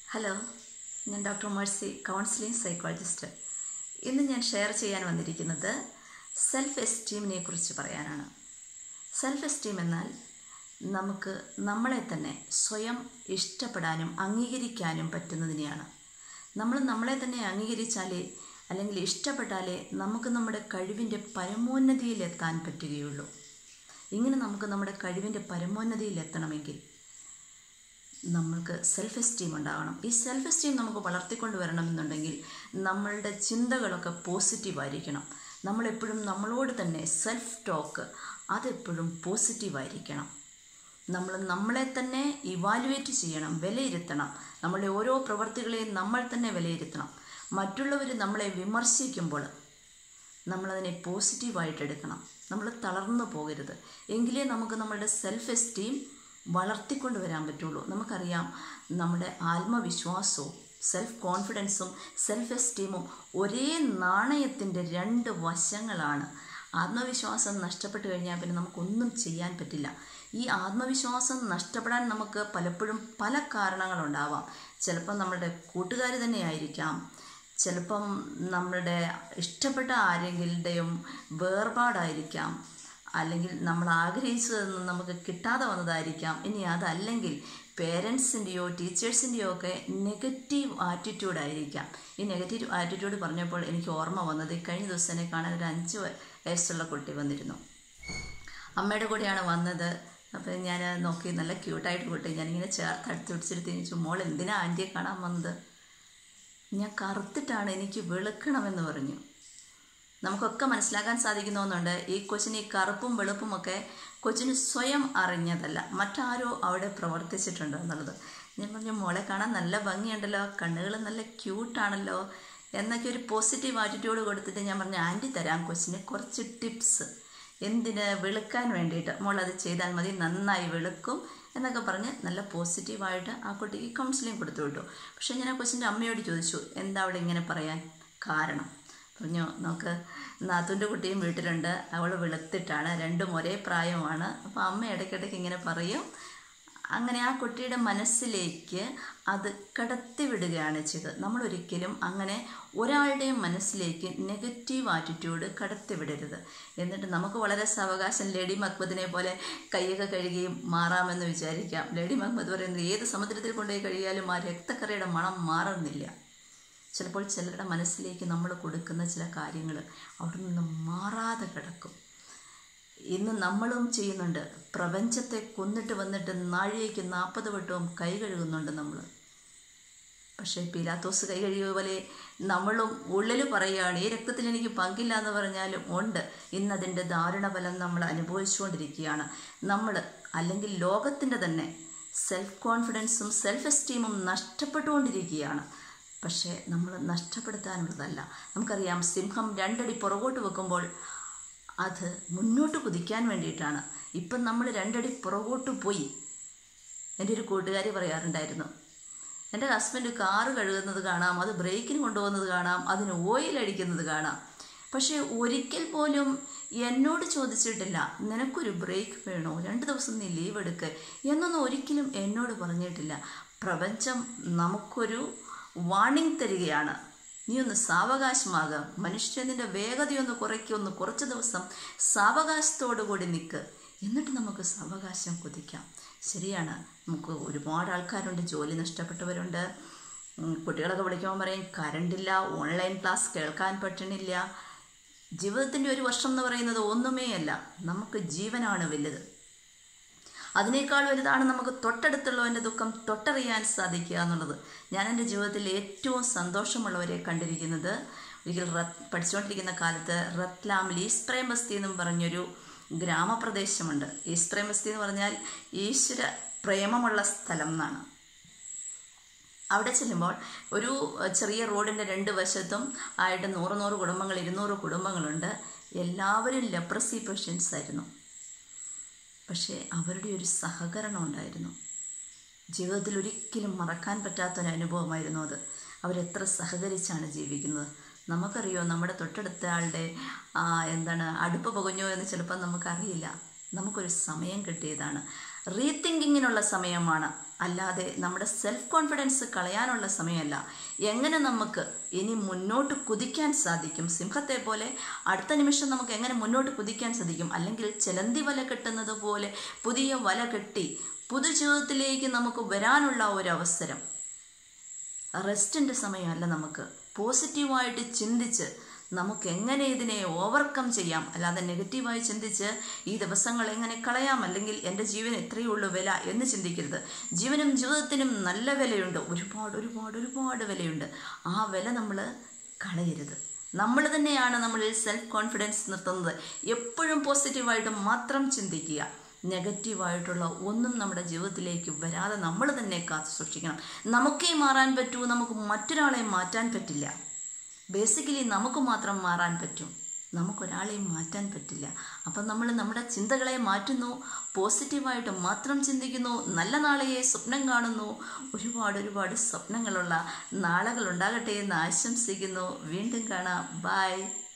hello ഞാൻ doctor Mercy counselling psychologist ഇന്ന് ഞാൻ ഷെയർ ചെയ്യാൻ വന്നിരിക്കുന്നത് സെൽഫ് എസ്റ്റീമിനെ കുറിച്ച് പറയാനാണ് സെൽഫ് എസ്റ്റീം എന്നാൽ നമുക്ക് നമ്മളെ തന്നെ സ്വയം ഇഷ്ടപ്പെടാനും അംഗീകരിക്കാനും പറ്റുന്നതിനെയാണ് നമ്മൾ നമ്മളെ തന്നെ അംഗീകരിച്ചാലേ അല്ലെങ്കിൽ ഇഷ്ടപ്പെട്ടാലേ നമുക്ക് നമ്മുടെ കഴിവിൻ്റെ പരമോന്നതിയിലെത്താൻ പറ്റുകയുള്ളൂ ഇങ്ങനെ നമുക്ക് നമ്മുടെ കഴിവിൻ്റെ പരമോന്നതിയിലെത്തണമെങ്കിൽ നമ്മൾക്ക് സെൽഫ് എസ്റ്റീം ഉണ്ടാകണം ഈ സെൽഫ് എസ്റ്റീം നമുക്ക് വളർത്തിക്കൊണ്ട് വരണമെന്നുണ്ടെങ്കിൽ നമ്മളുടെ ചിന്തകളൊക്കെ പോസിറ്റീവായിരിക്കണം നമ്മളെപ്പോഴും നമ്മളോട് തന്നെ സെൽഫ് ടോക്ക് അതെപ്പോഴും പോസിറ്റീവായിരിക്കണം നമ്മൾ നമ്മളെ തന്നെ ഇവാലുവേറ്റ് ചെയ്യണം വിലയിരുത്തണം നമ്മളുടെ ഓരോ പ്രവർത്തികളെയും നമ്മൾ തന്നെ വിലയിരുത്തണം മറ്റുള്ളവർ നമ്മളെ വിമർശിക്കുമ്പോൾ നമ്മളതിനെ പോസിറ്റീവായിട്ട് എടുക്കണം നമ്മൾ തളർന്നു പോകരുത് എങ്കിലേ നമുക്ക് നമ്മളുടെ സെൽഫ് എസ്റ്റീം വളർത്തിക്കൊണ്ട് വരാൻ പറ്റുള്ളൂ നമുക്കറിയാം നമ്മുടെ ആത്മവിശ്വാസവും സെൽഫ് കോൺഫിഡൻസും സെൽഫ് എസ്റ്റീമും ഒരേ നാണയത്തിൻ്റെ രണ്ട് വശങ്ങളാണ് ആത്മവിശ്വാസം നഷ്ടപ്പെട്ടു കഴിഞ്ഞാൽ പിന്നെ നമുക്കൊന്നും ചെയ്യാൻ പറ്റില്ല ഈ ആത്മവിശ്വാസം നഷ്ടപ്പെടാൻ നമുക്ക് പലപ്പോഴും പല കാരണങ്ങളുണ്ടാവാം ചിലപ്പം നമ്മുടെ കൂട്ടുകാർ തന്നെയായിരിക്കാം ചിലപ്പം നമ്മുടെ ഇഷ്ടപ്പെട്ട ആരെങ്കിലുടെയും വേർപാടായിരിക്കാം അല്ലെങ്കിൽ നമ്മൾ ആഗ്രഹിച്ചതൊന്നും നമുക്ക് കിട്ടാതെ വന്നതായിരിക്കാം ഇനി അതല്ലെങ്കിൽ പേരൻസിൻ്റെയോ ടീച്ചേഴ്സിൻ്റെയോ ഒക്കെ നെഗറ്റീവ് ആറ്റിറ്റ്യൂഡായിരിക്കാം ഈ നെഗറ്റീവ് ആറ്റിറ്റ്യൂഡ് പറഞ്ഞപ്പോൾ എനിക്ക് ഓർമ്മ വന്നത് കഴിഞ്ഞ ദിവസം എന്നെ കാണാൻ ഒരു അഞ്ച് വയസ്സുള്ള കുട്ടി വന്നിരുന്നു അമ്മയുടെ കൂടെയാണ് വന്നത് അപ്പോൾ ഞാൻ നോക്കി നല്ല ക്യൂട്ടായിട്ട് കുട്ടി ഞാനിങ്ങനെ ചേർത്ത് അടുത്ത് പിടിച്ചെടുത്ത് ചോദിച്ചു മോൾ എന്തിനാ ആൻറ്റിയെ കാണാൻ വന്നത് ഞാൻ കറുത്തിട്ടാണ് എനിക്ക് വെളുക്കണമെന്ന് പറഞ്ഞു നമുക്കൊക്കെ മനസ്സിലാക്കാൻ സാധിക്കുന്ന ഒന്നുണ്ട് ഈ കൊച്ചിന് ഈ കറുപ്പും വെളുപ്പും ഒക്കെ കൊച്ചിന് സ്വയം അറിഞ്ഞതല്ല മറ്റാരോ അവിടെ പ്രവർത്തിച്ചിട്ടുണ്ട് എന്നുള്ളത് ഞാൻ പറഞ്ഞു മോളെ കാണാൻ നല്ല ഭംഗിയുണ്ടല്ലോ കണ്ണുകൾ നല്ല ക്യൂട്ടാണല്ലോ എന്നൊക്കെ ഒരു പോസിറ്റീവ് ആറ്റിറ്റ്യൂഡ് കൊടുത്തിട്ട് ഞാൻ പറഞ്ഞു ആൻറ്റി തരാം കൊച്ചിന് കുറച്ച് ടിപ്സ് എന്തിന് വെളുക്കാൻ വേണ്ടിയിട്ട് മോൾ അത് ചെയ്താൽ മതി നന്നായി വെളുക്കും എന്നൊക്കെ പറഞ്ഞ് നല്ല പോസിറ്റീവായിട്ട് ആ കുട്ടിക്ക് കൗൺസിലിംഗ് കൊടുത്തു വിട്ടു പക്ഷേ ഞാൻ ആ കൊച്ചിൻ്റെ അമ്മയോട് ചോദിച്ചു എന്താ അവിടെ ഇങ്ങനെ പറയാൻ കാരണം പറഞ്ഞു നമുക്ക് നാത്തൂൻ്റെ കുട്ടിയും വീട്ടിലുണ്ട് അവൾ വെളുത്തിട്ടാണ് രണ്ടും ഒരേ പ്രായമാണ് അപ്പോൾ അമ്മ ഇടയ്ക്കിടയ്ക്ക് ഇങ്ങനെ പറയും അങ്ങനെ ആ കുട്ടിയുടെ മനസ്സിലേക്ക് അത് കടത്തിവിടുകയാണ് ചെയ്തത് നമ്മൾ ഒരിക്കലും അങ്ങനെ ഒരാളുടെയും മനസ്സിലേക്ക് നെഗറ്റീവ് ആറ്റിറ്റ്യൂഡ് കടത്തിവിടരുത് എന്നിട്ട് നമുക്ക് വളരെ സാവകാശം ലേഡി മക്ബദിനെ പോലെ കൈയൊക്കെ കഴുകിയും മാറാമെന്ന് വിചാരിക്കാം ലേഡി മക്ബദ് പറയുന്നത് ഏത് സമുദ്രത്തിൽ കൊണ്ടുപോയി കഴിയാലും ആ രക്തക്കറയുടെ മണം മാറുന്നില്ല ചിലപ്പോൾ ചിലരുടെ മനസ്സിലേക്ക് നമ്മൾ കൊടുക്കുന്ന ചില കാര്യങ്ങൾ അവിടെ നിന്ന് മാറാതെ കിടക്കും ഇന്ന് നമ്മളും ചെയ്യുന്നുണ്ട് പ്രപഞ്ചത്തെ കൊന്നിട്ട് വന്നിട്ട് നാഴികയ്ക്ക് നാൽപ്പത് വട്ടവും കൈ കഴുകുന്നുണ്ട് നമ്മൾ പക്ഷേ പിലാത്തോസ് കൈ കഴിയുക പോലെ നമ്മളും ഉള്ളിൽ പറയുകയാണ് ഈ രക്തത്തിൽ എനിക്ക് പങ്കില്ല എന്ന് പറഞ്ഞാലും ഉണ്ട് ഇന്നതിൻ്റെ ദാരുണഫലം നമ്മൾ അനുഭവിച്ചുകൊണ്ടിരിക്കുകയാണ് നമ്മൾ അല്ലെങ്കിൽ ലോകത്തിൻ്റെ തന്നെ സെൽഫ് കോൺഫിഡൻസും സെൽഫ് എസ്റ്റീമും നഷ്ടപ്പെട്ടുകൊണ്ടിരിക്കുകയാണ് പക്ഷേ നമ്മൾ നഷ്ടപ്പെടുത്താനുള്ളതല്ല നമുക്കറിയാം സിംഹം രണ്ടടി പുറകോട്ട് വെക്കുമ്പോൾ അത് മുന്നോട്ട് കുതിക്കാൻ വേണ്ടിയിട്ടാണ് ഇപ്പം നമ്മൾ രണ്ടടി പുറകോട്ട് പോയി എൻ്റെ ഒരു കൂട്ടുകാരി പറയാറുണ്ടായിരുന്നു എൻ്റെ ഹസ്ബൻഡ് കാറ് കഴുകുന്നത് കാണാം അത് ബ്രേക്കിന് കൊണ്ടുപോകുന്നത് കാണാം അതിന് ഓയിൽ അടിക്കുന്നത് കാണാം പക്ഷേ ഒരിക്കൽ പോലും എന്നോട് ചോദിച്ചിട്ടില്ല നിനക്കൊരു ബ്രേക്ക് വേണോ രണ്ട് ദിവസം നീ ലീവ് എടുക്ക് എന്നൊന്നും ഒരിക്കലും എന്നോട് പറഞ്ഞിട്ടില്ല പ്രപഞ്ചം നമുക്കൊരു വാണിംഗ് തരികയാണ് നീ ഒന്ന് സാവകാശമാകുക മനുഷ്യനിൻ്റെ വേഗതയൊന്ന് കുറയ്ക്കൊന്ന് കുറച്ച് ദിവസം സാവകാശത്തോടു കൂടി നിൽക്ക് എന്നിട്ട് നമുക്ക് സാവകാശം കുതിക്കാം ശരിയാണ് നമുക്ക് ഒരുപാട് ആൾക്കാരുണ്ട് ജോലി നഷ്ടപ്പെട്ടവരുണ്ട് കുട്ടികളൊക്കെ വിളിക്കുമ്പോൾ പറയും കറണ്ടില്ല ഓൺലൈൻ ക്ലാസ് കേൾക്കാൻ പറ്റണില്ല ജീവിതത്തിൻ്റെ ഒരു വർഷം എന്ന് പറയുന്നത് ഒന്നുമേ അല്ല നമുക്ക് ജീവനാണ് വലുത് അതിനേക്കാൾ വലുതാണ് നമുക്ക് തൊട്ടടുത്തുള്ളവൻ്റെ ദുഃഖം തൊട്ടറിയാൻ സാധിക്കുക എന്നുള്ളത് ഞാൻ എൻ്റെ ജീവിതത്തിൽ ഏറ്റവും സന്തോഷമുള്ളവരെ കണ്ടിരിക്കുന്നത് ഒരിക്കൽ റത്ത് പഠിച്ചുകൊണ്ടിരിക്കുന്ന കാലത്ത് റത്ലാമിൽ ഈസ്പ്രേം ബസ്തി എന്നും പറഞ്ഞൊരു ഗ്രാമപ്രദേശമുണ്ട് ഈസ്പ്രേം ബസ്തി എന്ന് പറഞ്ഞാൽ ഈശ്വര പ്രേമമുള്ള സ്ഥലം എന്നാണ് അവിടെ ചെല്ലുമ്പോൾ ഒരു ചെറിയ റോഡിൻ്റെ രണ്ട് വശത്തും ആയിട്ട് നൂറ് നൂറ് കുടുംബങ്ങൾ ഇരുന്നൂറ് കുടുംബങ്ങളുണ്ട് എല്ലാവരും ലെപ്രസി പേഷ്യൻസ് ആയിരുന്നു പക്ഷേ അവരുടെ ഒരു സഹകരണം ഉണ്ടായിരുന്നു ജീവിതത്തിൽ ഒരിക്കലും മറക്കാൻ പറ്റാത്തൊരു അനുഭവമായിരുന്നു അത് അവരെത്ര സഹകരിച്ചാണ് ജീവിക്കുന്നത് നമുക്കറിയോ നമ്മുടെ തൊട്ടടുത്ത ആളുടെ എന്താണ് അടുപ്പ് പുകഞ്ഞോ എന്ന് ചിലപ്പോൾ നമുക്കറിയില്ല നമുക്കൊരു സമയം കിട്ടിയതാണ് റീതിങ്കിങ്ങിനുള്ള സമയമാണ് അല്ലാതെ നമ്മുടെ സെൽഫ് കോൺഫിഡൻസ് കളയാനുള്ള സമയമല്ല എങ്ങനെ നമുക്ക് ഇനി മുന്നോട്ട് കുതിക്കാൻ സാധിക്കും സിംഹത്തെ പോലെ അടുത്ത നിമിഷം നമുക്ക് എങ്ങനെ മുന്നോട്ട് കുതിക്കാൻ സാധിക്കും അല്ലെങ്കിൽ ചിലന്തി വല കെട്ടുന്നത് പോലെ പുതിയ വല കെട്ടി പുതുജീവിതത്തിലേക്ക് നമുക്ക് വരാനുള്ള ഒരു അവസരം റെസ്റ്റിൻ്റെ സമയമല്ല നമുക്ക് പോസിറ്റീവായിട്ട് ചിന്തിച്ച് നമുക്ക് എങ്ങനെ ഇതിനെ ഓവർകം ചെയ്യാം അല്ലാതെ നെഗറ്റീവായി ചിന്തിച്ച് ഈ ദിവസങ്ങൾ എങ്ങനെ കളയാം അല്ലെങ്കിൽ എൻ്റെ ജീവൻ എത്രയേ ഉള്ളൂ വില എന്ന് ചിന്തിക്കരുത് ജീവനും ജീവിതത്തിനും നല്ല വിലയുണ്ട് ഒരുപാട് ഒരുപാട് ഒരുപാട് വിലയുണ്ട് ആ വില നമ്മൾ കളയരുത് നമ്മൾ തന്നെയാണ് നമ്മളിൽ സെൽഫ് കോൺഫിഡൻസ് നിർത്തുന്നത് എപ്പോഴും പോസിറ്റീവായിട്ട് മാത്രം ചിന്തിക്കുക നെഗറ്റീവായിട്ടുള്ള ഒന്നും നമ്മുടെ ജീവിതത്തിലേക്ക് വരാതെ നമ്മൾ തന്നെ കാത്തു സൂക്ഷിക്കണം നമുക്കേ മാറാൻ പറ്റൂ നമുക്ക് മറ്റൊരാളെ മാറ്റാൻ പറ്റില്ല ബേസിക്കലി നമുക്ക് മാത്രം മാറാൻ പറ്റും നമുക്കൊരാളെയും മാറ്റാൻ പറ്റില്ല അപ്പം നമ്മൾ നമ്മുടെ ചിന്തകളെ മാറ്റുന്നു പോസിറ്റീവായിട്ട് മാത്രം ചിന്തിക്കുന്നു നല്ല നാളെയെ സ്വപ്നം കാണുന്നു ഒരുപാട് ഒരുപാട് സ്വപ്നങ്ങളുള്ള നാളുകൾ ഉണ്ടാകട്ടെ എന്ന് ആശംസിക്കുന്നു വീണ്ടും കാണാം ബൈ